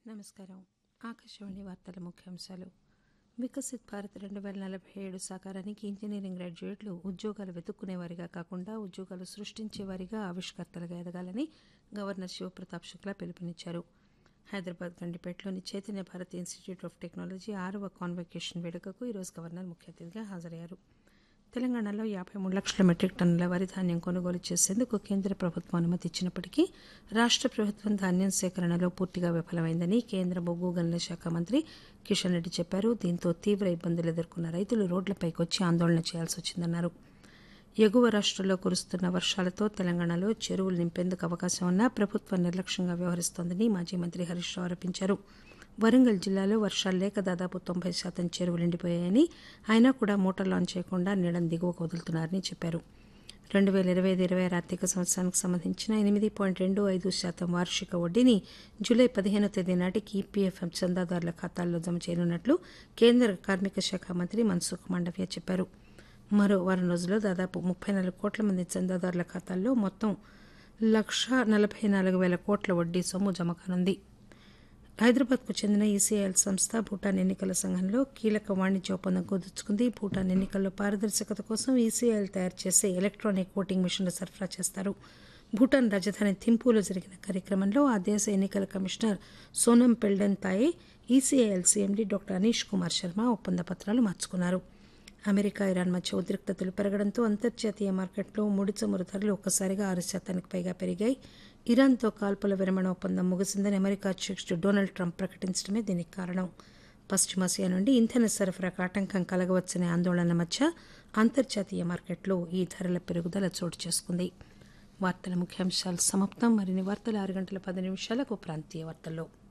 నమస్కారం ఆకాశవాణి వార్తల ముఖ్యాంశాలు వికసిత్ భారత్ రెండు వేల నలభై ఏడు సాకారానికి ఇంజనీరింగ్ గ్రాడ్యుయేట్లు ఉద్యోగాలు వెతుక్కునేవారిగా కాకుండా ఉద్యోగాలు సృష్టించేవారిగా ఆవిష్కర్తలుగా ఎదగాలని గవర్నర్ శివప్రతాప్ శుక్లా పిలుపునిచ్చారు హైదరాబాద్ గండిపేటలోని Chaitanya Bharat institute of technology ఆరవ కాన్వకేషన్ వేడుకకు ఈరోజు గవర్నర్ ముఖ్య అతిథిగా హాజరయ్యారు తెలంగాణలో యాభై మూడు లక్షల మెట్రిక్ టన్నుల వరి ధాన్యం కొనుగోలు చేసేందుకు కేంద్ర ప్రభుత్వం అనుమతి ఇచ్చినప్పటికీ రాష్ట్ర ప్రభుత్వం ధాన్యం సేకరణలో పూర్తిగా విఫలమైందని కేంద్ర బొగ్గు గనుల శాఖ మంత్రి కిషన్ రెడ్డి చెప్పారు దీంతో తీవ్ర ఇబ్బందులు ఎదుర్కొన్న రైతులు రోడ్లపైకి వచ్చి ఆందోళన చేయాల్సి వచ్చిందన్నారు ఎగువ రాష్ట్రాల్లో కురుస్తున్న వర్షాలతో తెలంగాణలో చెరువులు నింపేందుకు అవకాశం ఉన్నా ప్రభుత్వం నిర్లక్ష్యంగా వ్యవహరిస్తోందని మాజీ మంత్రి హరీష్ రావు ఆరోపించారు వరంగల్ జిల్లాలో వర్షాలు లేక దాదాపు తొంభై శాతం చెరువులు నిండిపోయాయని అయినా కూడా మోటార్ లాంచ్ చేయకుండా నీళ్లను దిగువకు వదులుతున్నారని చెప్పారు రెండు వేల ఇరవై ఐదు ఇరవై ఆరు ఆర్థిక సంవత్సరానికి సంబంధించిన ఎనిమిది పాయింట్ రెండు ఐదు శాతం వార్షిక వడ్డీని జూలై పదిహేనో తేదీ నాటికి ఈపీఎఫ్ఎం చందాదారుల ఖాతాల్లో జమ చేయనున్నట్లు కేంద్ర కార్మిక శాఖ మంత్రి మన్సుఖ్ మాండవ్య చెప్పారు మరో వారం రోజుల్లో దాదాపు ముప్పై నాలుగు కోట్ల మంది చందాదారుల ఖాతాల్లో మొత్తం లక్ష నలభై నాలుగు వేల కోట్ల వడ్డీ సొమ్ము జమ కానుంది హైదరాబాద్కు చెందిన ఈసీఐఎల్ సంస్థ భూటాన్ ఎన్నికల సంఘంలో కీలక వాణిజ్య ఒప్పందం కుదుర్చుకుంది భూటాన్ ఎన్నికల్లో పారదర్శకత కోసం ఈసీఐఎల్ తయారు చేసే ఎలక్ట్రానిక్ ఓటింగ్ మిషన్లు సరఫరా చేస్తారు భూటాన్ రాజధాని థింపూలో జరిగిన కార్యక్రమంలో ఆ దేశ ఎన్నికల commissioner Sonam Peldon Thaye ECIL CMD doctor Anish Kumar Sharma ఒప్పంద పత్రాలు మార్చుకున్నారు అమెరికా ఇరాన్ మధ్య ఉద్రిక్తతలు పెరగడంతో అంతర్జాతీయ మార్కెట్లో ముడి చమురు ధరలు ఒక్కసారిగా ఆరు శాతానికి పైగా పెరిగాయి ఇరాన్తో కాల్పుల విరమణ ఒప్పందం ముగిసిందని అమెరికా అధ్యక్షుడు డొనాల్డ్ ట్రంప్ ప్రకటించడమే దీనికి కారణం పశ్చిమాసియా నుండి ఇంధన సరఫరాకు ఆటంకం కలగవచ్చనే ఆందోళన మధ్య అంతర్జాతీయ మార్కెట్లో ఈ ధరల పెరుగుదల చోటు చేసుకుంది వార్తల ముఖ్యాంశాలు సమాప్తం మరిన్ని వార్తలు ఆరు గంటల పది నిమిషాలకు ప్రాంతీయ వార్తల్లో